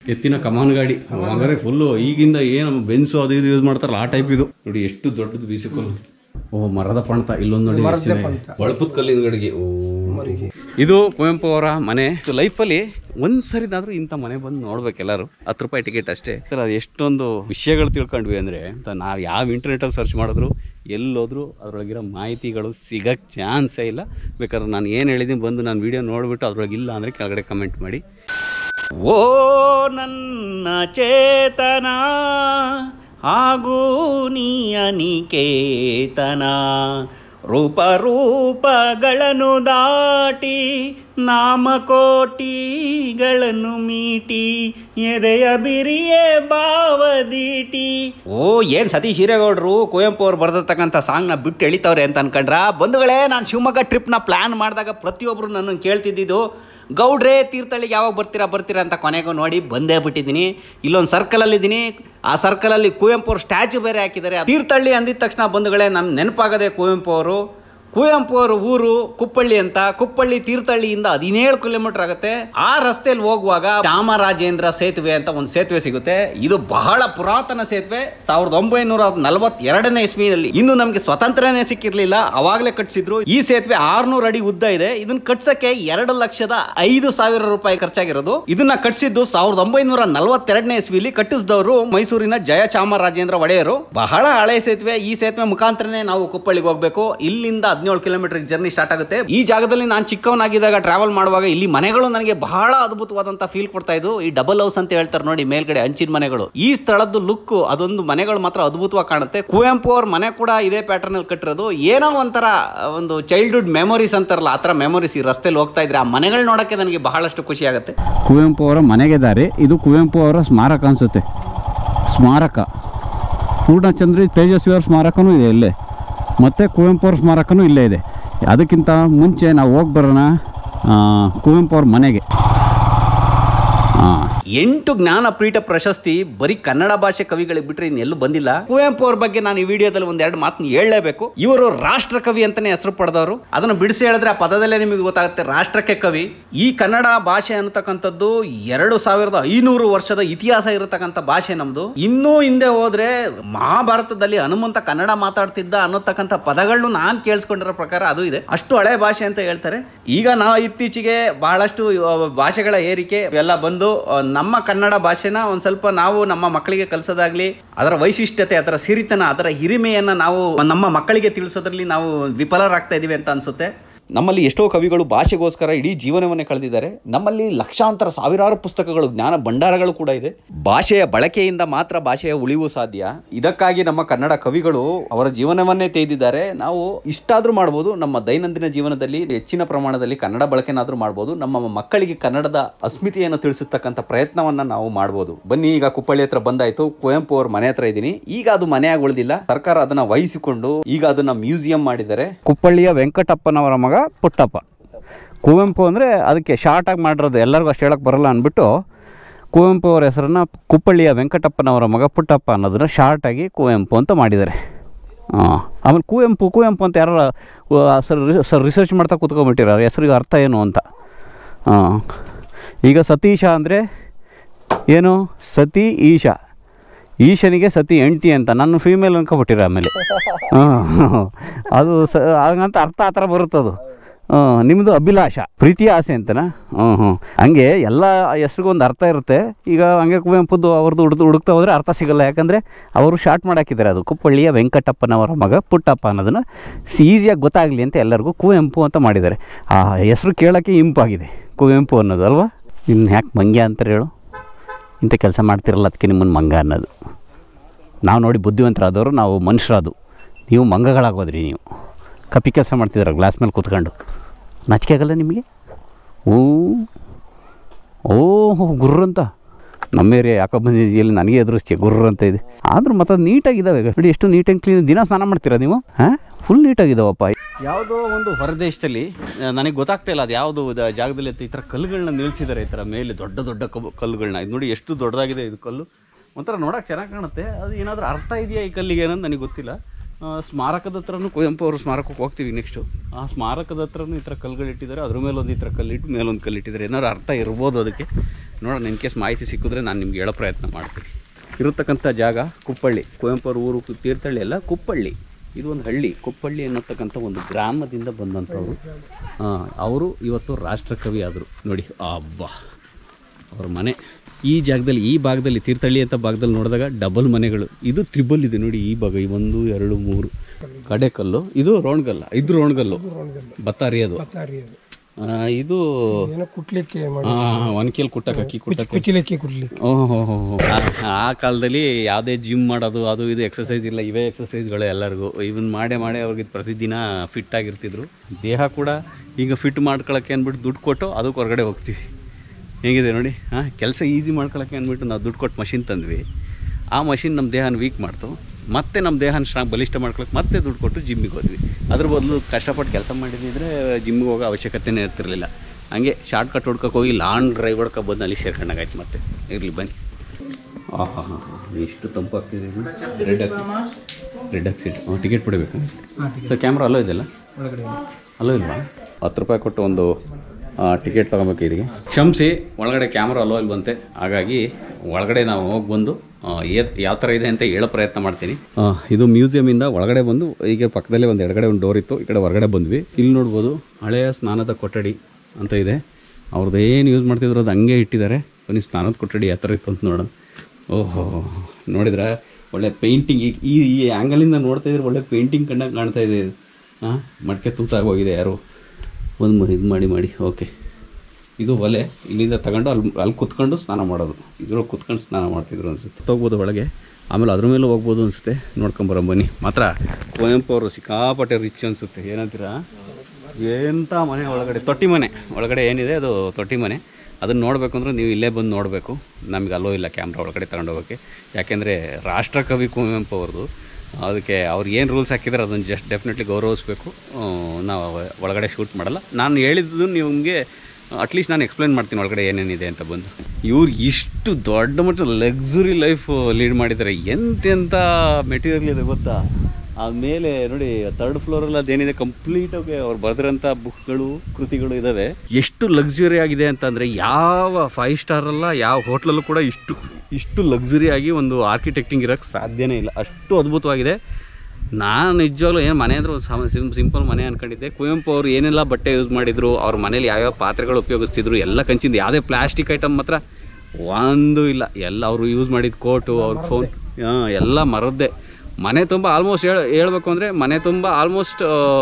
ಎತ್ತಿನ ಕಮಾನ್ ಗಾಡಿ ಹಂಗಾರೆ ಫುಲ್ಲು ಈಗಿಂದ ಏನು ಬೆನ್ಸು ಅದು ಇದು ಯೂಸ್ ಮಾಡ್ತಾರಲ್ಲ ಆ ಟೈಪ್ ಇದು ನೋಡಿ ಎಷ್ಟು ದೊಡ್ಡದು ಬೀಸಿಕಲ್ಲು ಓ ಮರದ ಪಣ್ತ ಇಲ್ಲೊಂದು ನೋಡಿ ಎಷ್ಟು ಚೆನ್ನಾಗಿದೆ. ಬಳಪದ ಕಲ್ಲಿನ ಗಡಿಗೆ ಓ ಇದು ಕುವೆಂಪು ಅವರ ಮನೆ ಲೈಫಲ್ಲಿ ಒಂದ್ ಸರಿನಾದ್ರೂ ಇಂಥ ಮನೆ ಬಂದು ನೋಡ್ಬೇಕು ಎಲ್ಲರೂ ಹತ್ತು ರೂಪಾಯಿ ಟಿಕೆಟ್ ಅಷ್ಟೇ ಸರ್ ಅದು ಎಷ್ಟೊಂದು ವಿಷಯಗಳು ತಿಳ್ಕೊಂಡ್ವಿ ಅಂದ್ರೆ ನಾವು ಯಾವ ಇಂಟರ್ನೆಟಲ್ಲಿ ಸರ್ಚ್ ಮಾಡಿದ್ರು ಎಲ್ಲೋದ್ರು ಅದರೊಳಗಿರೋ ಮಾಹಿತಿಗಳು ಸಿಗಕ್ಕೆ ಚಾನ್ಸೇ ಇಲ್ಲ ಬೇಕಾದ್ರೆ ನಾನು ಏನು ಹೇಳಿದ್ದೀನಿ ಬಂದು ನಾನು ವಿಡಿಯೋ ನೋಡಿಬಿಟ್ಟು ಅದ್ರೊಳಗೆ ಇಲ್ಲ ಅಂದರೆ ಕೆಳಗಡೆ ಕಮೆಂಟ್ ಮಾಡಿ ಓ ನನ್ನ ಚೇತನ ಹಾಗೂ ನೀ ಅನಿಕೇತನ ರೂಪ ರೂಪಗಳನ್ನು ದಾಟಿ ನಾಮಕೋಟಿಗಳನ್ನು ಮೀಟಿ ಎದೆಯ ಬಿರಿಯೇ ಭಾವದೀಟಿ ಓ ಏನು ಸತೀಶ್ ಹಿರೇಗೌಡರು ಕುವೆಂಪು ಅವ್ರು ಬರೆದಿರ್ತಕ್ಕಂಥ ಸಾಂಗ್ನ ಬಿಟ್ಟು ಎಳಿತವ್ರೆ ಅಂತ ಅನ್ಕೊಂಡ್ರ ಬಂಧುಗಳೇ ನಾನು ಶಿವಮೊಗ್ಗ ಟ್ರಿಪ್ನ ಪ್ಲ್ಯಾನ್ ಮಾಡಿದಾಗ ಪ್ರತಿಯೊಬ್ಬರು ನನ್ನನ್ನು ಕೇಳ್ತಿದ್ದಿದ್ದು ಗೌಡ್ರೆ ತೀರ್ಥಹಳ್ಳಿಗೆ ಯಾವಾಗ ಬರ್ತೀರಾ ಬರ್ತೀರಾ ಅಂತ ಕೊನೆಗೂ ನೋಡಿ ಬಂದೇ ಬಿಟ್ಟಿದ್ದೀನಿ ಇಲ್ಲೊಂದು ಸರ್ಕಲಲ್ಲಿದ್ದೀನಿ ಆ ಸರ್ಕಲಲ್ಲಿ ಕುವೆಂಪು ಅವ್ರ ಸ್ಟ್ಯಾಚು ಬೇರೆ ಹಾಕಿದ್ದಾರೆ ತೀರ್ಥಹಳ್ಳಿ ಅಂದಿದ ತಕ್ಷಣ ಬಂಧುಗಳೇ ನಮ್ಮ ನೆನಪಾಗದೆ ಕುವೆಂಪು ಅವರು ಕುವೆಂಪು ಅವರ ಊರು ಕುಪ್ಪಳ್ಳಿ ಅಂತ ಕುಪ್ಪಳ್ಳಿ ತೀರ್ಥಹಳ್ಳಿಯಿಂದ ಹದಿನೇಳು ಕಿಲೋಮೀಟರ್ ಆಗುತ್ತೆ ಆ ರಸ್ತೆಯಲ್ಲಿ ಹೋಗುವಾಗ ಚಾಮರಾಜೇಂದ್ರ ಸೇತುವೆ ಅಂತ ಒಂದು ಸೇತುವೆ ಸಿಗುತ್ತೆ ಇದು ಬಹಳ ಪುರಾತನ ಸೇತುವೆ ಸಾವಿರದ ಒಂಬೈನೂರ ನಲವತ್ತೆರಡನೇ ಇಸ್ವಿನಲ್ಲಿ ಇನ್ನು ನಮಗೆ ಸ್ವತಂತ್ರನೇ ಸಿಕ್ಕಿರ್ಲಿಲ್ಲ ಅವಾಗಲೇ ಕಟ್ಸಿದ್ರು ಈ ಸೇತುವೆ ಆರ್ನೂರು ಅಡಿ ಉದ್ದ ಇದೆ ಇದನ್ನ ಕಟ್ಸಕ್ಕೆ ಎರಡು ಲಕ್ಷದ ಐದು ಸಾವಿರ ರೂಪಾಯಿ ಖರ್ಚಾಗಿರೋದು ಇದನ್ನ ಕಟ್ಸಿದ್ದು ಸಾವಿರದ ಒಂಬೈನೂರ ನಲವತ್ತೆರಡನೇ ಇಸ್ವಿಲಿ ಕಟ್ಟಿಸಿದವರು ಮೈಸೂರಿನ ಜಯ ಚಾಮರಾಜೇಂದ್ರ ಒಡೆಯರು ಬಹಳ ಹಳೆ ಸೇತುವೆ ಈ ಸೇತುವೆ ಮುಖಾಂತರನೇ ನಾವು ಕುಪ್ಪಳ್ಳಿಗೆ ಹೋಗ್ಬೇಕು ಇಲ್ಲಿಂದ ಹದಿನೇಳು ಕಿಲೋಮೀಟರ್ ಜರ್ನಿ ಸ್ಟಾರ್ಟ್ ಆಗುತ್ತೆ ಈ ಜಾಗದಲ್ಲಿ ನಾನು ಚಿಕ್ಕವನಾಗಿದ್ದಾಗ ಟ್ರಾವೆಲ್ ಮಾಡುವಾಗ ಇಲ್ಲಿ ಮನೆಗಳು ನನಗೆ ಬಹಳ ಅದ್ಭುತವಾದಂತ ಫೀಲ್ ಕೊಡ್ತಾ ಇದ್ದು ಈ ಡಬಲ್ ಹೌಸ್ ಅಂತ ಹೇಳ್ತಾರೆ ನೋಡಿ ಮೇಲ್ಗಡೆ ಹಂಚಿನ ಮನೆಗಳು ಈ ಸ್ಥಳದ್ದು ಲುಕ್ ಅದೊಂದು ಮನೆಗಳು ಮಾತ್ರ ಅದ್ಭುತವಾಗಿ ಕಾಣುತ್ತೆ ಕುವೆಂಪು ಅವ್ರ ಮನೆ ಕೂಡ ಇದೇ ಪ್ಯಾಟರ್ನ್ ಅಲ್ಲಿ ಕಟ್ಟಿರೋದು ಏನೋ ಒಂಥರ ಒಂದು ಚೈಲ್ಡ್ಹುಡ್ ಮೆಮೊರೀಸ್ ಅಂತಾರಲ್ಲ ಆ ಥರ ಮೆಮೊರೀಸ್ ಈ ರಸ್ತೆಲಿ ಹೋಗ್ತಾ ಇದ್ರೆ ಆ ಮನೆಗಳು ನೋಡಕ್ಕೆ ನನಗೆ ಬಹಳಷ್ಟು ಖುಷಿ ಆಗುತ್ತೆ ಕುವೆಂಪು ಅವರ ಮನೆಗೆ ದಾರಿ ಇದು ಕುವೆಂಪು ಅವರ ಸ್ಮಾರಕ ಅನಿಸುತ್ತೆ ಸ್ಮಾರಕ ಪೂರ್ಣಚಂದ್ರಿ ತೇಜಸ್ವಿ ಅವ್ರ ಸ್ಮಾರಕನೂ ಇದೆ ಇಲ್ಲೇ ಮತ್ತು ಕುವೆಂಪು ಅವ್ರ ಸ್ಮಾರಕನೂ ಇಲ್ಲೇ ಇದೆ ಅದಕ್ಕಿಂತ ಮುಂಚೆ ನಾವು ಹೋಗಿ ಬರೋಣ ಆ, ಕುವೆಂಪು ಅವ್ರ ಮನೆಗೆ ಹಾಂ ಎಂಟು ಜ್ಞಾನಪೀಠ ಪ್ರಶಸ್ತಿ ಬರೀ ಕನ್ನಡ ಭಾಷೆ ಕವಿಗಳಿಗೆ ಬಿಟ್ರೆ ಇನ್ನೆಲ್ಲೂ ಬಂದಿಲ್ಲ ಕುವೆಂಪು ಅವ್ರ ಬಗ್ಗೆ ನಾನು ಈ ವಿಡಿಯೋದಲ್ಲಿ ಒಂದೆರಡು ಮಾತನ್ನ ಹೇಳಲೇಬೇಕು ಇವರು ರಾಷ್ಟ್ರ ಕವಿ ಅಂತಾನೆ ಹೆಸರು ಪಡೆದವರು ಅದನ್ನು ಬಿಡಿಸಿ ಹೇಳಿದ್ರೆ ಆ ಪದದಲ್ಲೇ ನಿಮಗೆ ಗೊತ್ತಾಗುತ್ತೆ ರಾಷ್ಟ್ರಕ್ಕೆ ಕವಿ ಈ ಕನ್ನಡ ಭಾಷೆ ಅನ್ನತಕ್ಕಂಥದ್ದು ಎರಡು ಸಾವಿರದ ಐನೂರು ವರ್ಷದ ಇತಿಹಾಸ ಇರತಕ್ಕಂಥ ಭಾಷೆ ನಮ್ದು ಇನ್ನೂ ಹಿಂದೆ ಹೋದ್ರೆ ಮಹಾಭಾರತದಲ್ಲಿ ಹನುಮಂತ ಕನ್ನಡ ಮಾತಾಡ್ತಿದ್ದ ಅನ್ನೋತಕ್ಕಂಥ ಪದಗಳನ್ನು ನಾನು ಕೇಳಿಸ್ಕೊಂಡಿರೋ ಪ್ರಕಾರ ಅದು ಇದೆ ಅಷ್ಟು ಹಳೆ ಭಾಷೆ ಅಂತ ಹೇಳ್ತಾರೆ ಈಗ ನಾವು ಇತ್ತೀಚೆಗೆ ಬಹಳಷ್ಟು ಆ, ಭಾಷೆಗಳ ಏರಿಕೆ ಎಲ್ಲ ಬಂದು ಆ, ನಮ್ಮ ಕನ್ನಡ ಭಾಷೆನ ಒಂದು ಸ್ವಲ್ಪ ನಾವು ನಮ್ಮ ಮಕ್ಕಳಿಗೆ ಕಲಿಸೋದಾಗ್ಲಿ ಅದರ ವೈಶಿಷ್ಟ್ಯತೆ ಅದರ ಸಿರಿತನ ಅದರ ಹಿರಿಮೆಯನ್ನು ನಾವು ನಮ್ಮ ಮಕ್ಕಳಿಗೆ ತಿಳಿಸೋದ್ರಲ್ಲಿ ನಾವು ವಿಫಲರಾಗ್ತಾ ಇದೀವಿ ಅಂತ ಅನ್ಸುತ್ತೆ ನಮ್ಮಲ್ಲಿ ಎಷ್ಟೋ ಕವಿಗಳು ಭಾಷೆಗೋಸ್ಕರ ಇಡೀ ಜೀವನವನ್ನೇ ಕಳೆದಿದ್ದಾರೆ ನಮ್ಮಲ್ಲಿ ಲಕ್ಷಾಂತರ ಸಾವಿರಾರು ಪುಸ್ತಕಗಳು ಜ್ಞಾನ ಭಂಡಾರಗಳು ಕೂಡ ಇದೆ ಭಾಷೆಯ ಬಳಕೆಯಿಂದ ಮಾತ್ರ ಭಾಷೆಯ ಉಳಿವು ಸಾಧ್ಯ ಇದಕ್ಕಾಗಿ ನಮ್ಮ ಕನ್ನಡ ಕವಿಗಳು ಅವರ ಜೀವನವನ್ನೇ ತೆಗೆದಿದ್ದಾರೆ ನಾವು ಇಷ್ಟಾದ್ರೂ ಮಾಡ್ಬೋದು ನಮ್ಮ ದೈನಂದಿನ ಜೀವನದಲ್ಲಿ ಹೆಚ್ಚಿನ ಪ್ರಮಾಣದಲ್ಲಿ ಕನ್ನಡ ಬಳಕೆನಾದ್ರೂ ಮಾಡ್ಬೋದು ನಮ್ಮ ಮಕ್ಕಳಿಗೆ ಕನ್ನಡದ ಅಸ್ಮಿತೆಯನ್ನು ತಿಳಿಸತಕ್ಕಂಥ ಪ್ರಯತ್ನವನ್ನ ನಾವು ಮಾಡ್ಬೋದು ಬನ್ನಿ ಈಗ ಕುಪ್ಪಳ್ಳಿ ಹತ್ರ ಬಂದಾಯ್ತು ಕುವೆಂಪು ಅವ್ರ ಮನೆ ಹತ್ರ ಇದ್ದೀನಿ ಈಗ ಅದು ಮನೆಯಾಗಿ ಉಳಿದಿಲ್ಲ ಸರ್ಕಾರ ಅದನ್ನ ವಹಿಸಿಕೊಂಡು ಈಗ ಅದನ್ನ ಮ್ಯೂಸಿಯಂ ಮಾಡಿದ್ದಾರೆ ಕುಪ್ಪಳ್ಳಿಯ ವೆಂಕಟಪ್ಪನವರ ಮಗ ಪುಟ್ಟಪ್ಪ ಕುವೆಂಪು ಅಂದರೆ ಅದಕ್ಕೆ ಶಾರ್ಟಾಗಿ ಮಾಡಿರೋದು ಎಲ್ಲರಿಗೂ ಅಷ್ಟು ಹೇಳಕ್ಕೆ ಬರಲ್ಲ ಅಂದ್ಬಿಟ್ಟು ಕುವೆಂಪು ಅವರ ಹೆಸರನ್ನು ಕುಪ್ಪಳ್ಳಿಯ ವೆಂಕಟಪ್ಪನವರ ಮಗ ಪುಟ್ಟಪ್ಪ ಅನ್ನೋದನ್ನು ಶಾರ್ಟಾಗಿ ಕುವೆಂಪು ಅಂತ ಮಾಡಿದ್ದಾರೆ ಹಾಂ ಆಮೇಲೆ ಕುವೆಂಪು ಕುವೆಂಪು ಅಂತ ಯಾರು ಸರ್ ಸರ್ ರಿಸರ್ಚ್ ಮಾಡ್ತಾ ಕೂತ್ಕೊಂಡ್ಬಿಟ್ಟಿದ್ದಾರೆ ಹೆಸರಿಗೆ ಅರ್ಥ ಏನು ಅಂತ ಹಾಂ ಈಗ ಸತೀಶ ಅಂದರೆ ಏನು ಸತಿ ಈಶ ಈಶನಿಗೆ ಸತಿ ಹೆಂಡ್ತಿ ಅಂತ ನನ್ನ ಫೀಮೇಲ್ ಅನ್ಕೊಬಿಟ್ಟಿರ ಆಮೇಲೆ ಹಾಂ ಅದು ಸ ಹಂಗಂತ ಅರ್ಥ ಆ ಥರ ಬರುತ್ತದು ಹಾಂ ನಿಮ್ಮದು ಅಭಿಲಾಷ ಪ್ರೀತಿಯ ಆಸೆ ಅಂತನಾ ಹ್ಞೂ ಹ್ಞೂ ಹಂಗೆ ಎಲ್ಲ ಹೆಸ್ರಿಗೂ ಒಂದು ಅರ್ಥ ಇರುತ್ತೆ ಈಗ ಹಂಗೆ ಕುವೆಂಪುದು ಅವ್ರದ್ದು ಹುಡ್ದು ಹುಡುಕ್ತಾ ಹೋದರೆ ಅರ್ಥ ಸಿಗಲ್ಲ ಯಾಕಂದರೆ ಅವರು ಶಾರ್ಟ್ ಮಾಡಾಕಿದ್ದಾರೆ ಅದು ಕುಪ್ಪಳ್ಳಿಯ ವೆಂಕಟಪ್ಪನವರ ಮಗ ಪುಟ್ಟಪ್ಪ ಅನ್ನೋದನ್ನು ಈಸಿಯಾಗಿ ಗೊತ್ತಾಗಲಿ ಅಂತ ಎಲ್ಲರಿಗೂ ಕುವೆಂಪು ಅಂತ ಮಾಡಿದ್ದಾರೆ ಆ ಹೆಸರು ಕೇಳೋಕ್ಕೆ ಇಂಪಾಗಿದೆ ಕುವೆಂಪು ಅನ್ನೋದು ಅಲ್ವಾ ಇನ್ನು ಯಾಕೆ ಮಂಗ್ಯ ಅಂತಾರೆ ಹೇಳು ಇಂಥ ಕೆಲಸ ಮಾಡ್ತಿರಲ್ಲ ಅದಕ್ಕೆ ನಿಮ್ಮನ್ನು ಮಂಗ ಅನ್ನೋದು ನಾವು ನೋಡಿ ಬುದ್ಧಿವಂತರಾದವರು ನಾವು ಮನುಷ್ಯರಾದು ನೀವು ಮಂಗಗಳಾಗೋದ್ರಿ ನೀವು ಕಪ್ಪಿ ಕೆಲಸ ಮಾಡ್ತಿದ್ದೀರ ಗ್ಲಾಸ್ ಮೇಲೆ ಕೂತ್ಕೊಂಡು ನಾಚಿಕೆ ಆಗಲ್ಲ ನಿಮಗೆ ಓ ಓಹೋ ಗುರ್ರ ಅಂತ ನಮ್ಮ ಏರಿಯಾ ಯಾಕೋ ಬಂದಿದೆಯಲ್ಲಿ ನನಗೆ ಎದುರಿಸ್ತೀಯ ಗುರ್ರ ಅಂತ ಇದೆ ಆದರೂ ಮತ್ತೆ ನೀಟಾಗಿದ್ದಾವೆ ನೋಡಿ ಎಷ್ಟು ನೀಟಾಗಿ ಕ್ಲೀನ್ ದಿನ ಸ್ನಾನ ಮಾಡ್ತೀರಾ ನೀವು ಹಾಂ ಫುಲ್ ನೀಟಾಗಿದ್ದಾವಪ್ಪ ಯಾವುದೋ ಒಂದು ಹೊರದೇಶದಲ್ಲಿ ಆ, ನನಗೆ ಗೊತ್ತಾಗ್ತಾ ಇಲ್ಲ ಅದು ಯಾವುದು ದ- ಜಾಗದಲ್ಲಿ ಅಂತ ಈ ಥರ ಕಲ್ಲುಗಳನ್ನ ನಿಲ್ಸಿದ್ದಾರೆ ಈ ಥರ ಮೇಲೆ ದೊಡ್ಡ ದೊಡ್ಡ ಕಬ್ಬು ಕಲ್ಲುಗಳನ್ನ ಇದು ನೋಡಿ ಎಷ್ಟು ದೊಡ್ಡದಾಗಿದೆ ಇದು ಕಲ್ಲು ಒಂಥರ ನೋಡೋಕೆ ಚೆನ್ನಾಗಿ ಕಾಣುತ್ತೆ ಅದು ಏನಾದರೂ ಅರ್ಥ ಇದೆಯಾ ಈ ಕಲ್ಲಿಗೆ ಅನ್ನೋದು ನನಗೆ ಗೊತ್ತಿಲ್ಲ ಆ, ಸ್ಮಾರಕದ ಹತ್ರನೂ ಕುವೆಂಪು ಅವ್ರ ಸ್ಮಾರಕಕ್ಕೆ ಹೋಗ್ತೀವಿ ನೆಕ್ಸ್ಟು ಆ ಸ್ಮಾರಕದ ಹತ್ರನೂ ಈ ಥರ ಕಲ್ಲುಗಳು ಇಟ್ಟಿದ್ದಾರೆ ಅದ್ರ ಮೇಲೆ ಒಂದು ಈ ಥರ ಕಲ್ಲಿಟ್ಟು ಮೇಲೊಂದು ಕಲ್ಲು ಇಟ್ಟಿದ್ದಾರೆ ಏನಾದ್ರು ಅರ್ಥ ಇರ್ಬೋದು ಅದಕ್ಕೆ ನೋಡೋಣ ಇನ್ ಕೇಸ್ ಮಾಹಿತಿ ಸಿಕ್ಕಿದ್ರೆ ನಾನು ನಿಮ್ಗೆ ಹೇಳೋ ಪ್ರಯತ್ನ ಮಾಡ್ತೀನಿ ಇರತಕ್ಕಂಥ ಜಾಗ ಕುಪ್ಪಳ್ಳಿ ಕುವೆಂಪು ಅವ್ರ ಊರು ತೀರ್ಥಹಳ್ಳಿ ಅಲ್ಲ ಕುಪ್ಪಳ್ಳಿ ಇದು ಒಂದು ಹಳ್ಳಿ ಕುಪ್ಪಳ್ಳಿ ಅನ್ನತಕ್ಕಂಥ ಒಂದು ಗ್ರಾಮದಿಂದ ಬಂದಂಥವ್ರು ಅವರು ಇವತ್ತು ರಾಷ್ಟ್ರಕವಿ ಆದರು ನೋಡಿ ಅಬ್ಬಾ ಅವ್ರ ಮನೆ ಈ ಜಾಗದಲ್ಲಿ ಈ ಭಾಗದಲ್ಲಿ ತೀರ್ಥಹಳ್ಳಿ ಅಂತ ಭಾಗದಲ್ಲಿ ನೋಡಿದಾಗ ಡಬಲ್ ಮನೆಗಳು ಇದು ತ್ರಿಬಲ್ ಇದೆ ನೋಡಿ ಈ ಭಾಗ ಈ ಒಂದು ಎರಡು ಮೂರು ಕಡೆಕಲ್ಲು ಇದು ರೋಣ್ಗಲ್ಲ ಇದು ರೋಣ್ಗಲ್ಲು ಭತ್ತ ಅರಿಯೋದು ತಾರಿ ಅದು ಆ, ಇದು ಏನೋ ಕುಟ್ಲಿಕ್ಕೆ ಮಾಡಿ ಒನಕೆಲ್ ಕುಟ್ಟಕ್ಕೆ ಅಕ್ಕಿ ಕುಟ್ಟಕ್ಕೆ ಕುಚಿಲಕ್ಕಿ ಕುಟ್ಲಿಕ್ಕೆ ಓಹೋ ಆ ಕಾಲದಲ್ಲಿ ಯಾವುದೇ ಜಿಮ್ ಮಾಡೋದು ಅದು ಇದು ಎಕ್ಸಸೈಸ್ ಇಲ್ಲ ಇವೇ ಎಕ್ಸಸೈಸ್ಗಳು ಎಲ್ಲರಿಗೂ ಇವನ್ ಮಾಡೇ ಮಾಡೇ ಅವ್ರಿಗೆ ಪ್ರತಿದಿನ ಫಿಟ್ ಆಗಿರ್ತಿದ್ರು ದೇಹ ಕೂಡ ಈಗ ಫಿಟ್ ಮಾಡ್ಕೊಳಕ್ಕೆ ಅಂದ್ಬಿಟ್ಟು ದುಡ್ಡು ಕೊಟ್ಟು ಅದಕ್ಕೆ ಹೊರಗಡೆ ಹೋಗ್ತೀವಿ ಹೇಗಿದೆ ನೋಡಿ ಹಾಂ ಕೆಲಸ ಈಸಿ ಮಾಡ್ಕೊಳಕ್ಕೆ ಅಂದ್ಬಿಟ್ಟು ನಾವು ದುಡ್ಡು ಕೊಟ್ಟು ಮಷಿನ್ ತಂದ್ವಿ ಆ ಮಷಿನ್ ನಮ್ಮ ದೇಹನ ವೀಕ್ ಮಾಡ್ತು ಮತ್ತೆ ನಮ್ಮ ದೇಹನ ಸ್ಟ್ರಾಂಗ್ ಬಲಿಷ್ಠ ಮಾಡ್ಕೊಳಕ್ಕೆ ಮತ್ತೆ ದುಡ್ಡು ಕೊಟ್ಟು ಜಿಮ್ಮಿಗೆ ಹೋದ್ವಿ ಅದ್ರ ಬದಲು ಕಷ್ಟಪಟ್ಟು ಕೆಲಸ ಮಾಡಿದಿದ್ರೆ ಜಿಮ್ಮಿಗೆ ಹೋಗೋ ಅವಶ್ಯಕತೆನೇ ಇರ್ತಿರ್ಲಿಲ್ಲ ಹಂಗೆ ಶಾರ್ಟ್ ಕಟ್ ಹೊಡ್ಕೊಕ್ಕೆ ಹೋಗಿ ಲಾಂಗ್ ಡ್ರೈವ್ ಹೊಡ್ಕೊ ಬಂದು ಅಲ್ಲಿ ಸೇರ್ಕೊಂಡಾಗಾಯ್ತು ಮತ್ತೆ ಇರಲಿ ಬನ್ನಿ ಹಾಂ ಹಾಂ ಹಾಂ ಹಾಂ ಎಷ್ಟು ತಂಪಾಗ್ತಿದೆ ಇದು ರೆಡ್ ಆಕ್ಸಿಡ್ ರೆಡ್ ಆಕ್ಸಿಡ್ ಹಾಂ ಟಿಕೆಟ್ ಬಿಡಬೇಕು ಸರ್ ಕ್ಯಾಮ್ರಾ ಅಲ್ಲೋ ಇದೆಯಲ್ಲ ಒಳಗಡೆ ಅಲ್ಲೋ ಇಲ್ವಾ ಹತ್ತು ರೂಪಾಯಿ ಕೊಟ್ಟು ಒಂದು ಟಿಕೆಟ್ ತೊಗೊಬೇಕು ಇದಕ್ಕೆ ಕ್ಷಮಿಸಿ ಒಳಗಡೆ ಕ್ಯಾಮ್ರಾ ಅಲ್ಲೋ ಇಲ್ವಂತೆ ಹಾಗಾಗಿ ಒಳಗಡೆ ನಾವು ಹೋಗಿ ಬಂದು ಯಾವ ಥರ ಇದೆ ಅಂತ ಹೇಳೋ ಪ್ರಯತ್ನ ಮಾಡ್ತೀನಿ ಆ, ಇದು ಮ್ಯೂಸಿಯಮಿಂದ ಒಳಗಡೆ ಬಂದು ಈಗ ಪಕ್ಕದಲ್ಲೇ ಒಂದು ಎಡಗಡೆ ಒಂದು ಡೋರ್ ಇತ್ತು ಈ ಕಡೆ ಹೊರಗಡೆ ಬಂದ್ವಿ ಇಲ್ಲಿ ನೋಡ್ಬೋದು ಹಳೆಯ ಸ್ನಾನದ ಕೊಠಡಿ ಅಂತ ಇದೆ ಅವ್ರದ್ದು ಏನು ಯೂಸ್ ಮಾಡ್ತಿದ್ರು ಅದು ಹಂಗೆ ಇಟ್ಟಿದ್ದಾರೆ ಬನ್ನಿ ಸ್ನಾನದ ಕೊಠಡಿ ಯಾವ ಥರ ಇತ್ತು ಅಂತ ನೋಡೋಣ ಓಹೋ ನೋಡಿದ್ರೆ ಒಳ್ಳೆ ಪೇಂಟಿಂಗ್ ಈ ಈ ಈ ಆ್ಯಂಗಲಿಂದ ನೋಡ್ತಾ ಇದ್ರೆ ಒಳ್ಳೆ ಪೇಂಟಿಂಗ್ ಕಂಡಂಗೆ ಕಾಣ್ತಾ ಇದೆ ಹಾಂ ಮಡಿಕೆ ತೂತಾಗೋಗಿದೆ ಯಾರು ಒಂದು ಇದು ಮಾಡಿ ಮಾಡಿ ಓಕೆ ಇದು ಒಲೆ ಇಲ್ಲಿಂದ ತಗೊಂಡು ಅಲ್ಲಿ ಅಲ್ಲಿ ಕುತ್ಕೊಂಡು ಸ್ನಾನ ಮಾಡೋದು ಇದ್ರೊಳಗೆ ಕುತ್ಕೊಂಡು ಸ್ನಾನ ಮಾಡ್ತಿದ್ರು ಅನ್ಸುತ್ತೆ ಹೋಗ್ಬೋದು ಒಳಗೆ ಆಮೇಲೆ ಅದ್ರ ಮೇಲೂ ಹೋಗ್ಬೋದು ಅನಿಸುತ್ತೆ ನೋಡ್ಕೊಂಬರೋ ಬನ್ನಿ ಮಾತ್ರ ಕುವೆಂಪು ಅವರು ಸಿಕ್ಕಾಪಟ್ಟೆ ರಿಚ್ ಅನಿಸುತ್ತೆ ಏನಂತೀರಾ ಎಂಥ ಮನೆ ಒಳಗಡೆ ತೊಟ್ಟಿ ಮನೆ ಒಳಗಡೆ ಏನಿದೆ ಅದು ತೊಟ್ಟಿ ಮನೆ ಅದನ್ನು ನೋಡಬೇಕು ಅಂದ್ರೆ ನೀವು ಇಲ್ಲೇ ಬಂದು ನೋಡಬೇಕು ನಮಗೆ ಅಲ್ಲೋ ಇಲ್ಲ ಕ್ಯಾಮ್ರಾ ಒಳಗಡೆ ತಗೊಂಡು ಹೋಗೋಕ್ಕೆ ಯಾಕೆಂದರೆ ರಾಷ್ಟ್ರಕವಿ ಕುವೆಂಪು ಅವ್ರದ್ದು ಅದಕ್ಕೆ ಅವ್ರು ಏನು ರೂಲ್ಸ್ ಹಾಕಿದ್ದಾರೆ ಅದನ್ನು ಜಸ್ಟ್ ಡೆಫಿನೆಟ್ಲಿ ಗೌರವಿಸ್ಬೇಕು ಆ, ನಾವು ಒಳಗಡೆ ಶೂಟ್ ಮಾಡಲ್ಲ ನಾನು ಹೇಳಿದ್ದು ನಿಮಗೆ ಅಟ್ಲೀಸ್ಟ್ ನಾನು ಎಕ್ಸ್ಪ್ಲೈನ್ ಮಾಡ್ತೀನಿ ಒಳಗಡೆ ಏನೇನಿದೆ ಅಂತ ಬಂದು ಇವ್ರು ಇಷ್ಟು ದೊಡ್ಡ ಮಟ್ಟ ಲಕ್ಸುರಿ ಲೈಫ್ ಲೀಡ್ ಮಾಡಿದ್ದಾರೆ ಎಂತೆಂಥ ಮೆಟೀರಿಯಲ್ ಇದೆ ಗೊತ್ತಾ ಆಮೇಲೆ ನೋಡಿ ಥರ್ಡ್ ಫ್ಲೋರಲ್ಲಿ ಅದೇನಿದೆ ಕಂಪ್ಲೀಟಾಗಿ ಅವ್ರು ಬರೆದಿರೋಂಥ ಬುಕ್ಗಳು ಕೃತಿಗಳು ಇದ್ದಾವೆ ಎಷ್ಟು ಲಕ್ಸುರಿ ಆಗಿದೆ ಅಂತಂದರೆ ಯಾವ ಫೈವ್ ಸ್ಟಾರ್ ಅಲ್ಲ ಯಾವ ಹೋಟ್ಲಲ್ಲೂ ಕೂಡ ಇಷ್ಟು ಇಷ್ಟು ಲಕ್ಸುರಿ ಆಗಿ ಒಂದು ಆರ್ಕಿಟೆಕ್ಟಿಂಗ್ ಇರೋಕ್ಕೆ ಸಾಧ್ಯನೇ ಇಲ್ಲ ಅಷ್ಟು ಅದ್ಭುತವಾಗಿದೆ ನಾನು ನಿಜವಾಗ್ಲೂ ಏನು ಮನೆ ಅಂದ್ರೆ ಒಂದು ಸಮ- ಸಿಂ ಸಿಂಪಲ್ ಮನೆ ಅನ್ಕೊಂಡಿದ್ದೆ ಕುವೆಂಪು ಅವರು ಏನೆಲ್ಲ ಬಟ್ಟೆ ಯೂಸ್ ಮಾಡಿದ್ರು ಅವ್ರ ಮನೇಲಿ ಯಾವ್ಯಾವ ಪಾತ್ರೆಗಳು ಉಪಯೋಗಿಸ್ತಿದ್ರು ಎಲ್ಲ ಕಂಚಿಂದ ಯಾವುದೇ ಪ್ಲಾಸ್ಟಿಕ್ ಐಟಮ್ ಮಾತ್ರ ಒಂದು ಇಲ್ಲ ಎಲ್ಲ ಅವರು ಯೂಸ್ ಮಾಡಿದ ಕೋಟು ಅವ್ರ ಫೋನ್ ಹಾಂ ಎಲ್ಲ ಮರದ್ದೇ ಮನೆ ತುಂಬ ಆಲ್ಮೋಸ್ಟ್ ಹೇಳ ಹೇಳ್ಬೇಕು ಅಂದರೆ ಮನೆ ತುಂಬ almost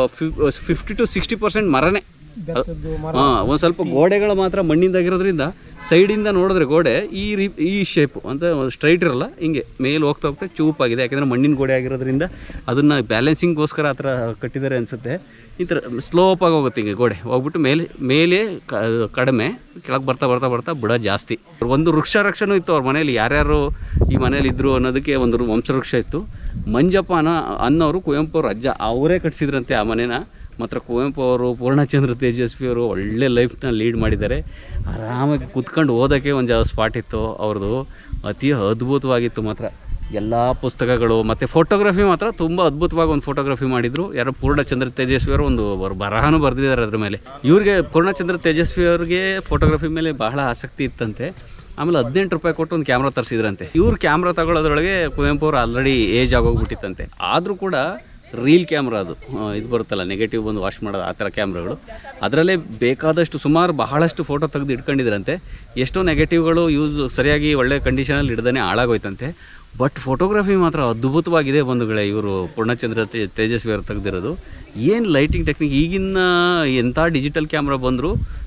fifty to sixty percent ಮರನೇ ಬೆತ್ತದ್ದು ಮರ ಹಾಂ ಒಂದು ಸ್ವಲ್ಪ ಗೋಡೆಗಳು ಮಾತ್ರ ಮಣ್ಣಿಂದಾಗಿರೋದ್ರಿಂದ ಸೈಡಿಂದ ನೋಡಿದ್ರೆ ಗೋಡೆ ಈ ರೀ ಈ ಶೇಪು ಅಂತ ಸ್ಟ್ರೈಟ್ ಇರಲ್ಲ ಹಿಂಗೆ ಮೇಲೆ ಹೋಗ್ತಾ ಹೋಗ್ತಾ ಚೂಪಾಗಿದೆ ಯಾಕೆಂದರೆ ಮಣ್ಣಿನ ಗೋಡೆ ಆಗಿರೋದ್ರಿಂದ ಅದನ್ನು ಬ್ಯಾಲೆನ್ಸಿಂಗ್ಗೋಸ್ಕರ ಆ ಥರ ಕಟ್ಟಿದ್ದಾರೆ ಅನಿಸುತ್ತೆ ಈ ಥರ ಸ್ಲೋಪಾಗಿ ಹೋಗುತ್ತೆ ಹಿಂಗೆ ಗೋಡೆ ಹೋಗ್ಬಿಟ್ಟು ಮೇಲೆ ಮೇಲೆ ಕ- ಕಡಿಮೆ ಕೆಳಗೆ ಬರ್ತಾ ಬರ್ತಾ ಬರ್ತಾ ಬುಡ ಜಾಸ್ತಿ ಒಂದು ವೃಕ್ಷ ರಕ್ಷಣೂ ಇತ್ತು ಅವ್ರ ಮನೇಲಿ ಯಾರ್ಯಾರು ಈ ಮನೇಲಿ ಇದ್ರು ಅನ್ನೋದಕ್ಕೆ ಒಂದು ರು- ವಂಶವೃಕ್ಷ ಇತ್ತು ಮಂಜಪ್ಪ ಅನ್ನೋ ಅನ್ನೋರು ಕುವೆಂಪು ಅವ್ರ ಅಜ್ಜ ಅವರೇ ಕಟ್ಸಿದ್ರಂತೆ ಆ ಮನೇನ ಮಾತ್ರ ಕುವೆಂಪು ಅವರು ಪೂರ್ಣಚಂದ್ರ ತೇಜಸ್ವಿ ಅವರು ಒಳ್ಳೆ ಲೈಫ್ನ ಲೀಡ್ ಮಾಡಿದ್ದಾರೆ ಆರಾಮಾಗಿ ಕುತ್ಕೊಂಡು ಓದೋಕ್ಕೆ ಒಂದು ಸ್ಪಾಟ್ ಇತ್ತು ಅವ್ರದ್ದು ಅತಿ ಅದ್ಭುತವಾಗಿತ್ತು ಮಾತ್ರ ಎಲ್ಲ ಪುಸ್ತಕಗಳು ಮತ್ತು ಫೋಟೋಗ್ರಫಿ ಮಾತ್ರ ತುಂಬ ಅದ್ಭುತವಾಗಿ ಒಂದು ಫೋಟೋಗ್ರಫಿ ಮಾಡಿದರು ಯಾರೋ ಪೂರ್ಣಚಂದ್ರ ತೇಜಸ್ವಿ ಅವರು ಒಂದು ಅವ್ರ ಬರಹನೂ ಬರೆದಿದ್ದಾರೆ ಅದ್ರ ಮೇಲೆ ಇವ್ರಿಗೆ ಪೂರ್ಣಚಂದ್ರ ತೇಜಸ್ವಿ ಅವ್ರಿಗೆ ಫೋಟೋಗ್ರಫಿ ಮೇಲೆ ಬಹಳ ಆಸಕ್ತಿ ಇತ್ತಂತೆ ಆಮೇಲೆ ಹದಿನೆಂಟು ರೂಪಾಯಿ ಕೊಟ್ಟು ಒಂದು ಕ್ಯಾಮ್ರಾ ತರಿಸಿದ್ರಂತೆ ಇವ್ರು ಕ್ಯಾಮ್ರಾ ತಗೊಳ್ಳೋದ್ರೊಳಗೆ ಕುವೆಂಪು ಅವ್ರು ಆಲ್ರೆಡಿ ಏಜ್ ಆಗೋಗ್ಬಿಟ್ಟಿತ್ತಂತೆ ಆದರೂ ಕೂಡ ರೀಲ್ ಕ್ಯಾಮ್ರಾ ಅದು ಆ, ಇದು ಬರುತ್ತಲ್ಲ ನೆಗೆಟಿವ್ ಬಂದು ವಾಶ್ ಮಾಡೋದು ಆ ಥರ ಕ್ಯಾಮ್ರಾಗಳು ಅದರಲ್ಲೇ ಬೇಕಾದಷ್ಟು ಸುಮಾರು ಬಹಳಷ್ಟು ಫೋಟೋ ತೆಗೆದು ಇಟ್ಕೊಂಡಿದ್ರಂತೆ ಎಷ್ಟೋ ನೆಗೆಟಿವ್ಗಳು ಯೂಸ್ ಸರಿಯಾಗಿ ಒಳ್ಳೆ ಕಂಡೀಷನಲ್ಲಿ ಹಿಡ್ದೇ ಹಾಳಾಗೋಯ್ತಂತೆ ಬಟ್ ಫೋಟೋಗ್ರಫಿ ಮಾತ್ರ ಅದ್ಭುತವಾಗಿದೆ ಬಂಧುಗಳೇ ಇವರು ಪೂರ್ಣಚಂದ್ರ ತೇ- ತೇಜಸ್ವಿ ಅವರು ತೆಗೆದಿರೋದು ಏನು ಲೈಟಿಂಗ್ ಟೆಕ್ನಿಕ್ ಈಗಿನ ಎಂಥ ಡಿಜಿಟಲ್ ಕ್ಯಾಮ್ರಾ ಬಂದರೂ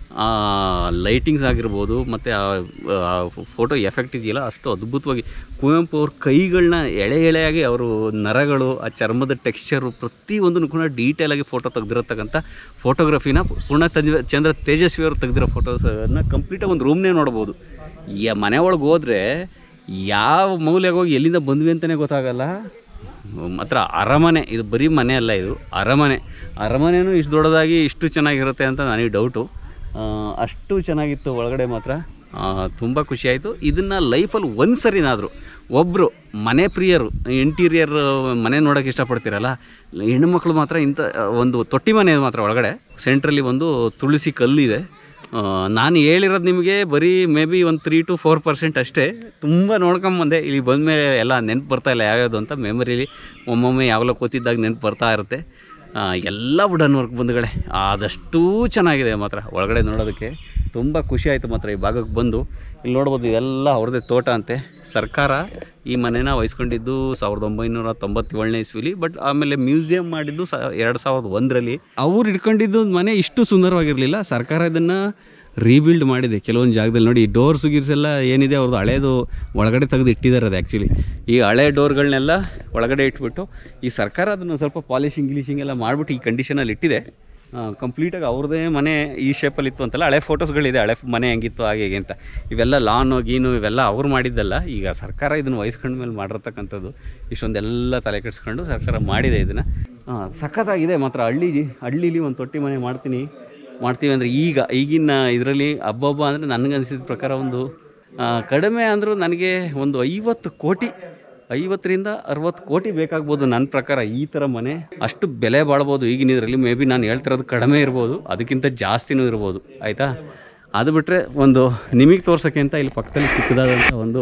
ಲೈಟಿಂಗ್ಸ್ ಆಗಿರ್ಬೋದು ಮತ್ತು ಫೋಟೋ ಎಫೆಕ್ಟ್ ಇದೆಯಲ್ಲ ಅಷ್ಟು ಅದ್ಭುತವಾಗಿ ಕುವೆಂಪು ಅವ್ರ ಕೈಗಳನ್ನ ಎಳೆ ಎಳೆಯಾಗಿ ಅವರು ನರಗಳು ಆ ಚರ್ಮದ ಟೆಕ್ಸ್ಚರು ಪ್ರತಿಯೊಂದನ್ನು ಕೂಡ ಡೀಟೇಲಾಗಿ ಫೋಟೋ ತೆಗೆದಿರತಕ್ಕಂಥ ಫೋಟೋಗ್ರಫಿನ ಪೂರ್ಣ ತಂಜ ಚಂದ್ರ ತೇಜಸ್ವಿ ಅವರು ತೆಗೆದಿರೋ ಫೋಟೋಸನ್ನು ಕಂಪ್ಲೀಟಾಗಿ ಒಂದು ರೂಮ್ನೇ ನೋಡ್ಬೋದು ಯ ಮನೆ ಒಳಗೆ ಹೋದರೆ ಯಾವ ಮೌಲ್ಯಾಗ ಹೋಗಿ ಎಲ್ಲಿಂದ ಬಂದ್ವಿ ಅಂತಲೇ ಗೊತ್ತಾಗಲ್ಲ ಮಾತ್ರ ಅರಮನೆ ಇದು ಬರೀ ಮನೆ ಅಲ್ಲ ಇದು ಅರಮನೆ ಅರಮನೆನೂ ಇಷ್ಟು ದೊಡ್ಡದಾಗಿ ಇಷ್ಟು ಚೆನ್ನಾಗಿರುತ್ತೆ ಅಂತ ನನಗೆ ಡೌಟು ಆ, ಅಷ್ಟು ಚೆನ್ನಾಗಿತ್ತು ಒಳಗಡೆ ಮಾತ್ರ ತುಂಬ ಖುಷಿಯಾಯಿತು ಇದನ್ನು ಲೈಫಲ್ಲಿ ಒಂದು ಸರಿನಾದರೂ ಒಬ್ಬರು ಮನೆ ಪ್ರಿಯರು ಇಂಟೀರಿಯರ್ ಮನೆ ನೋಡೋಕೆ ಇಷ್ಟಪಡ್ತೀರಲ್ಲ ಹೆಣ್ಣುಮಕ್ಳು ಮಾತ್ರ ಇಂಥ ಒಂದು ತೊಟ್ಟಿ ಮನೆ ಮಾತ್ರ ಒಳಗಡೆ ಸೆಂಟ್ರಲ್ಲಿ ಒಂದು ತುಳಸಿ ಕಲ್ಲಿದೆ ಆ, ನಾನು ಹೇಳಿರೋದು ನಿಮಗೆ ಬರೀ ಮೇ ಬಿ ಒಂದು ತ್ರೀ ಟು ಫೋರ್ ಪರ್ಸೆಂಟ್ ಅಷ್ಟೇ ತುಂಬ ನೋಡ್ಕೊಂಬಂದೆ ಇಲ್ಲಿ ಬಂದಮೇಲೆ ಎಲ್ಲ ನೆನಪು ಬರ್ತಾ ಇಲ್ಲ ಯಾವ್ಯಾವುದು ಅಂತ ಮೆಮರೀಲಿ ಒಮ್ಮೊಮ್ಮೆ ಯಾವಾಗಲೂ ಕೂತಿದ್ದಾಗ ನೆನಪು ಬರ್ತಾ ಇರುತ್ತೆ ಆ, ಎಲ್ಲ ವುಡನ್ ವರ್ಕ್ ಬಂಧುಗಳೇ ಆದಷ್ಟು ಚೆನ್ನಾಗಿದೆ ಮಾತ್ರ ಒಳಗಡೆ ನೋಡೋದಕ್ಕೆ ತುಂಬ ಖುಷಿ ಆಯಿತು ಮಾತ್ರ ಈ ಭಾಗಕ್ಕೆ ಬಂದು ಇಲ್ಲಿ ನೋಡ್ಬೋದು ಇದೆಲ್ಲ ಅವ್ರದ್ದೇ ತೋಟ ಅಂತೆ ಸರ್ಕಾರ ಈ ಮನೇನ ವಹಿಸ್ಕೊಂಡಿದ್ದು ಸಾವಿರದ ಒಂಬೈನೂರ ತೊಂಬತ್ತೇಳನೇ ಇಸ್ವಿಲಿ ಬಟ್ ಆಮೇಲೆ ಮ್ಯೂಸಿಯಂ ಮಾಡಿದ್ದು ಸ ಎರಡು ಸಾವಿರದ ಒಂದರಲ್ಲಿ ಅವ್ರು ಇಟ್ಕೊಂಡಿದ್ದು ಮನೆ ಇಷ್ಟು ಸುಂದರವಾಗಿರಲಿಲ್ಲ ಸರ್ಕಾರ ಇದನ್ನು ರೀಬಿಲ್ಡ್ ಮಾಡಿದೆ ಕೆಲವೊಂದು ಜಾಗದಲ್ಲಿ ನೋಡಿ ಡೋರ್ಸ್ ಗಿರ್ಸ್ ಎಲ್ಲ ಏನಿದೆ ಅವ್ರದ್ದು ಹಳೇದು ಒಳಗಡೆ ತೆಗೆದು ಇಟ್ಟಿದ್ದಾರೆ ಅದು ಆ್ಯಕ್ಚುಲಿ ಈ ಹಳೆ ಡೋರ್ಗಳನ್ನೆಲ್ಲ ಒಳಗಡೆ ಇಟ್ಬಿಟ್ಟು ಈ ಸರ್ಕಾರ ಅದನ್ನು ಸ್ವಲ್ಪ ಪಾಲಿಶಿಂಗ್ ಗಿಲಿಶಿಂಗ್ ಎಲ್ಲ ಮಾಡಿಬಿಟ್ಟು ಈ ಕಂಡೀಷನಲ್ಲಿ ಇಟ್ಟಿದೆ ಕಂಪ್ಲೀಟಾಗಿ ಅವ್ರದ್ದೇ ಮನೆ ಈ ಶೇಪಲ್ಲಿ ಇತ್ತು ಅಂತಲ್ಲ ಹಳೆ ಫೋಟೋಸ್ಗಳಿದೆ ಹಳೆ ಮನೆ ಹೆಂಗಿತ್ತು ಹಾಗೆ ಹೀಗೆ ಅಂತ ಇವೆಲ್ಲ ಲಾನು ಗೀನು ಇವೆಲ್ಲ ಅವ್ರು ಮಾಡಿದ್ದಲ್ಲ ಈಗ ಸರ್ಕಾರ ಇದನ್ನು ವಹಿಸ್ಕೊಂಡ ಮೇಲೆ ಮಾಡಿರ್ತಕ್ಕಂಥದ್ದು ಇಷ್ಟೊಂದೆಲ್ಲ ತಲೆ ಕೆಡಿಸ್ಕೊಂಡು ಸರ್ಕಾರ ಮಾಡಿದೆ ಇದನ್ನು ಸಖತ್ತಾಗಿದೆ ಮಾತ್ರ ಹಳ್ಳಿ ಹಳ್ಳೀಲಿ ಒಂದು ತೊಟ್ಟಿ ಮನೆ ಮಾಡ್ತೀನಿ ಮಾಡ್ತೀವಿ ಅಂದರೆ ಈಗ ಈಗಿನ ಇದರಲ್ಲಿ ಹಬ್ಬ ಅಂದರೆ ನನಗನ್ಸಿದ ಪ್ರಕಾರ ಒಂದು ಆ, ಕಡಿಮೆ ಅಂದರೂ ನನಗೆ ಒಂದು ಐವತ್ತು ಕೋಟಿ ಐವತ್ತರಿಂದ ಅರವತ್ತು ಕೋಟಿ ಬೇಕಾಗ್ಬೋದು ನನ್ನ ಪ್ರಕಾರ ಈ ಥರ ಮನೆ ಅಷ್ಟು ಬೆಲೆ ಬಾಳ್ಬೋದು ಈಗಿನ ಇದರಲ್ಲಿ ಮೇ ಬಿ ನಾನು ಹೇಳ್ತಿರೋದು ಕಡಿಮೆ ಇರ್ಬೋದು ಅದಕ್ಕಿಂತ ಜಾಸ್ತಿನೂ ಇರ್ಬೋದು ಆಯಿತಾ ಅದು ಬಿಟ್ಟರೆ ಒಂದು ನಿಮಗೆ ತೋರ್ಸೋಕ್ಕೆ ಅಂತ ಇಲ್ಲಿ ಪಕ್ಕದಲ್ಲಿ ಚಿಕ್ಕದಾದಂಥ ಒಂದು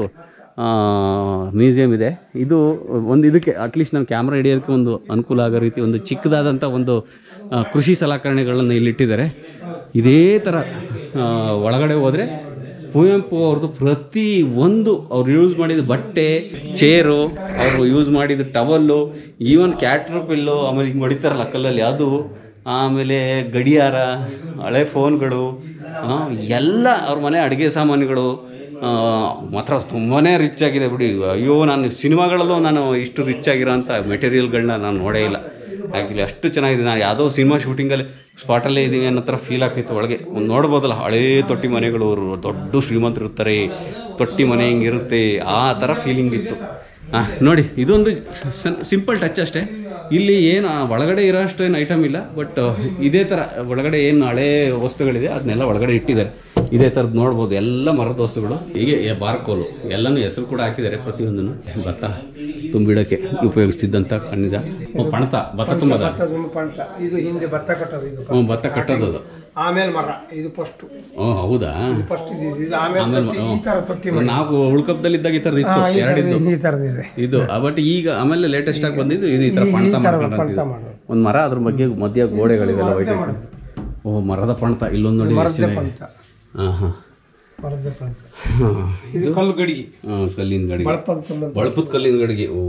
ಮ್ಯೂಸಿಯಂ ಇದೆ ಇದು ಒಂದು ಇದಕ್ಕೆ ಅಟ್ಲೀಸ್ಟ್ ನಾವು ಕ್ಯಾಮ್ರಾ ಹಿಡಿಯೋದಕ್ಕೆ ಒಂದು ಅನುಕೂಲ ಆಗೋ ರೀತಿ ಒಂದು ಚಿಕ್ಕದಾದಂಥ ಒಂದು ಆ, ಕೃಷಿ ಸಲಕರಣೆಗಳನ್ನು ಇಲ್ಲಿಟ್ಟಿದ್ದಾರೆ ಇದೇ ಥರ ಆ, ಒಳಗಡೆ ಹೋದರೆ ಕುವೆಂಪು ಅವ್ರದ್ದು ಪ್ರತಿ ಒಂದು ಅವ್ರು ಯೂಸ್ ಮಾಡಿದ ಬಟ್ಟೆ ಚೇರು ಅವರು ಯೂಸ್ ಮಾಡಿದ ಟವಲ್ಲು ಈವನ್ ಕ್ಯಾಟ್ರ್ ಪಿಲ್ಲು ಆಮೇಲೆ ಹಿಂಗೆ ಹೊಡಿತಾರಲ್ಲ ಕಲ್ಲಲ್ಲಿ ಅದು ಆಮೇಲೆ ಗಡಿಯಾರ ಹಳೆ ಫೋನ್ಗಳು ಆ, ಎಲ್ಲ ಅವ್ರ ಮನೆ ಅಡುಗೆ ಸಾಮಾನುಗಳು ಆ, ಮಾತ್ರ ತುಂಬಾ ರಿಚ್ ಆಗಿದೆ ಬಿಡಿ ಅಯ್ಯೋ ನಾನು ಸಿನಿಮಾಗಳಲ್ಲೂ ನಾನು ಇಷ್ಟು ರಿಚ್ ಆಗಿರೋಂಥ ಮೆಟೀರಿಯಲ್ಗಳನ್ನ ನಾನು ನೋಡೇ ಇಲ್ಲ ಆ್ಯಕ್ಚುಲಿ ಅಷ್ಟು ಚೆನ್ನಾಗಿದೆ ನಾನು ಯಾವುದೋ ಸಿನಿಮಾ ಶೂಟಿಂಗಲ್ಲಿ ಸ್ಪಾಟಲ್ಲೇ ಇದ್ದೀವಿ ಅನ್ನೋ ಥರ ಫೀಲ್ ಆಗ್ತಿತ್ತು ಒಳಗೆ ಒಂದು ನೋಡ್ಬೋದಲ್ಲ ಹಳೇ ತೊಟ್ಟಿ ಮನೆಗಳು ಅವರು ದೊಡ್ಡ ಶ್ರೀಮಂತರು ಇರ್ತಾರೆ ತೊಟ್ಟಿ ಮನೆ ಹಿಂಗಿರುತ್ತೆ ಆ ಥರ ಫೀಲಿಂಗ್ ಇತ್ತು ಹಾಂ ನೋಡಿ ಇದೊಂದು ಸಿಂಪಲ್ ಟಚ್ ಅಷ್ಟೇ ಇಲ್ಲಿ ಏನು ಆ ಒಳಗಡೆ ಇರೋ ಅಷ್ಟೇನು ಐಟಮ್ ಇಲ್ಲ ಬಟ್ ಇದೇ ಥರ ಒಳಗಡೆ ಏನು ಹಳೇ ವಸ್ತುಗಳಿದೆ ಅದನ್ನೆಲ್ಲ ಒಳಗಡೆ ಇಟ್ಟಿದ್ದಾರೆ ಇದೇ ಥರದ್ದು ನೋಡ್ಬೋದು ಎಲ್ಲ ಮರದ ವಸ್ತುಗಳು ಹೀಗೆ ಎ- ಬಾರ್ಕೋಲು ಎಲ್ಲನೂ ಹೆಸರು ಕೂಡ ಹಾಕಿದ್ದಾರೆ ಪ್ರತಿಯೊಂದನ್ನು ಭತ್ತ ತುಂಬಿಡೋಕ್ಕೆ ಉಪಯೋಗಿಸ್ತಿದ್ದಂಥ ಖನಿಜ ಓ, ಪಣತ ಭತ್ತ ತುಂಬದ ಭತ್ತ ತುಂಬ ಪಂಚ ಇದು ಹಿಂದೆ ಭತ್ತ ಕಟ್ಟೋದು ಇದು ಹ್ಞೂ ಭತ್ತ ಕಟ್ಟೋದದು ಆಮೇಲೆ ಮರ ಇದು ಫಸ್ಟ್ ಓ ಹೌದಾ ಫಸ್ಟ್ ಇದು ಇದು ಆಮೇಲೆ ಆಮೇಲೆ ತೊಟ್ಟಿ, ಹ್ಞೂ. ಈ ತರ ತೊಟ್ಟಿ ಮನೆ ನಾವು ಉಳ್ಕಪ್ಪದಲ್ಲಿದ್ದಾಗ ಈ ಥರದ್ದು ಹಾ, ಇತ್ತು ಈ ಥರದ್ದು- ಎರಡಿದ್ದು ಈ ಥರದಿದೆ ಇದು ಬಟ್ ಈಗ ಆಮೇಲೆ ಲೇಟೆಸ್ಟ್ ಆಗಿ ಬಂದಿದ್ದು ಇದು ಈ ಥರ ಈ- ಪಣತ ಈ ಥರ ಮಾಡ್ಕೊಂಡು ಪಣತ ಅಂತಿದ್ದು. ಮಾಡೋದು. ಒಂದು ಮರ ಅದ್ರ ಬಗ್ಗೆ ಮಧ್ಯ ಗೋಡೆಗಳಿವೆಲ್ಲ ವೈಟ್ ಓ ಮರದ ಪಣತ ಇಲ್ಲೊಂದು ನೋಡಿ ಎಷ್ಟು ಮರದ ಚೆನ್ನಾಗಿದೆ ಪಂಚ ಹಾಂ ಹಾಂ ಮರದ ಪಂಚ ಹಾಂ ಇದು ಕಲ್ಲು ಗಡಿಗೆ ಹಾಂ ಕಲ್ಲಿನ ಗಡಿಗೆ ಬಳಪದ ಕಲ್ಲು ಅಂತ ಬಳಪದ ಕಲ್ಲಿನ ಗಡಿಗೆ ಓ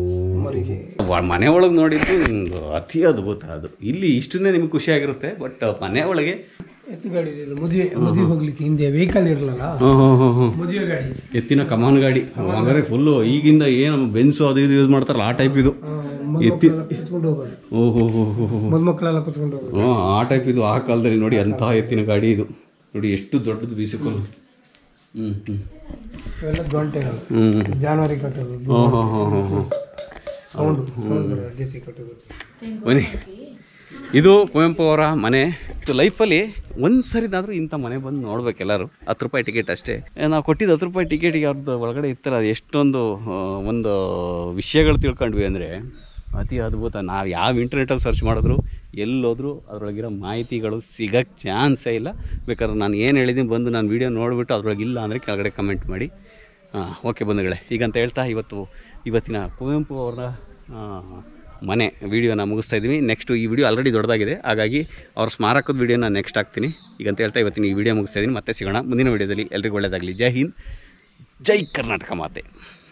ವ- ಮನೆ ಒಳಗೆ ನೋಡಿದ್ದು ನಿಮ್ದು ಅತಿ ಅದ್ಭುತ ಅದು ಇಲ್ಲಿ ಇಷ್ಟನ್ನೇ ನಿಮ್ಗೆ ಖುಷಿಯಾಗಿರುತ್ತೆ ಬಟ್ ಮನೆ ಒಳಗೆ ಎತ್ತು ಗಾಡಿ ಇದೆ ಇದು ಮದುವೆ ಮದುವೆ ಹೋಗ್ಲಿಕ್ಕೆ ಹಿಂದೆ ವೆಹಿಕಲ್ ಇರಲ್ಲ ಹ್ಞೂ ಹ್ಞೂ ಹ್ಞೂ ಹ್ಞೂ ಮದುವೆ ಗಾಡಿ ಎತ್ತಿನ ಕಮಾನ್ ಗಾಡಿ ಹಂಗಾರೆ ಫುಲ್ಲು ಈಗಿಂದ ಏನು ಬೆನ್ಸು ಅದು ಇದು ಯೂಸ್ ಮಾಡ್ತಾರಲ್ಲ ಆ ಟೈಪ್ ಇದು ಎತ್ತಿ ಮಕ್ಕಳೆಲ್ಲ ಕುತ್ಕೊಂಡು ಹೋಗೋದು ಓಹೋ ಹೋ ಹೋ ಹೋ ಮದುಮಕ್ಕಳೆಲ್ಲ ಕುತ್ಕೊಂಡು ಹೋಗೋದು ಹ್ಞೂ ಆ ಟೈಪ್ ಇದು ಆ ಕಾಲದಲ್ಲಿ ನೋಡಿ ಅಂತಹ ಎತ್ತಿನ ಗಾಡಿ ಇದು ನೋಡಿ ಎಷ್ಟು ದೊಡ್ಡದು ಬೀಸಿಕೊಂಡು ಹ್ಞೂ ಹ್ಞೂ ಇವೆಲ್ಲ ಗಂಟೆಗಳು ಹ್ಞೂ ಜಾನುವಾರಿ ಕಟ್ಟೋದು ಹ್ಞೂ ಹ್ಞೂ ಹ್ಞೂ ಹ್ಞೂ ಹ್ಞೂ ಸೌಂಡ್ ಜೊತೆ ಕಟ್ಟೋದು ಬನ್ನಿ ಇದು ಕುವೆಂಪು ಅವರ ಮನೆ ಇದು ಲೈಫಲ್ಲಿ ಒಂದು ಸರಿದಾದರೂ ಇಂಥ ಮನೆ ಬಂದು ನೋಡ್ಬೇಕು ಎಲ್ಲರೂ ಹತ್ತು ರೂಪಾಯಿ ಟಿಕೆಟ್ ಅಷ್ಟೇ ನಾವು ಕೊಟ್ಟಿದ್ದು ಹತ್ತು ರೂಪಾಯಿ ಟಿಕೆಟಿಗೆ ಅವ್ರದ್ದು ಒಳಗಡೆ ಇರ್ತಾರೆ ಅದು ಎಷ್ಟೊಂದು ಆ, ಒಂದು ವಿಷಯಗಳು ತಿಳ್ಕೊಂಡ್ವಿ ಅಂದರೆ ಅತಿ ಅದ್ಭುತ ನಾವು ಯಾವ ಇಂಟರ್ನೆಟಲ್ಲಿ ಸರ್ಚ್ ಮಾಡಿದ್ರು ಎಲ್ಲೋದ್ರೂ ಅದರೊಳಗಿರೋ ಮಾಹಿತಿಗಳು ಸಿಗೋಕ್ಕೆ ಚಾನ್ಸೇ ಇಲ್ಲ ಬೇಕಾದ್ರೆ ನಾನು ಏನು ಹೇಳಿದ್ದೀನಿ ಬಂದು ನಾನು ವೀಡಿಯೋ ನೋಡಿಬಿಟ್ಟು ಅದ್ರೊಳಗೆ ಇಲ್ಲ ಅಂದರೆ ಕೆಳಗಡೆ ಕಮೆಂಟ್ ಮಾಡಿ ಹಾಂ ಓಕೆ ಬಂಧುಗಳೇ ಈಗಂತ ಹೇಳ್ತಾ ಇವತ್ತು ಇವತ್ತಿನ ಕುವೆಂಪು ಅವರ ಆ, ಮನೆ ವೀಡಿಯೋನ ಮುಗಿಸ್ತಾ ಇದ್ದೀವಿ ನೆಕ್ಸ್ಟು ಈ ವಿಡಿಯೋ ಆಲ್ರೆಡಿ ದೊಡ್ಡದಾಗಿದೆ ಹಾಗಾಗಿ ಅವ್ರ ಸ್ಮಾರಕದ ವೀಡಿಯೋನ ನೆಕ್ಸ್ಟ್ ಹಾಕ್ತೀನಿ ಈಗಂತ ಹೇಳ್ತಾ ಇವತ್ತಿನ ಈ ವಿಡಿಯೋ ಮುಗಿಸ್ತಾ ಇದ್ದೀನಿ ಮತ್ತೆ ಸಿಗೋಣ ಮುಂದಿನ ವೀಡಿಯೋದಲ್ಲಿ ಎಲ್ರಿಗೂ ಒಳ್ಳೆಯದಾಗಲಿ ಜೈ ಹಿಂದ್ ಜೈ ಕರ್ನಾಟಕ ಮಾತೆ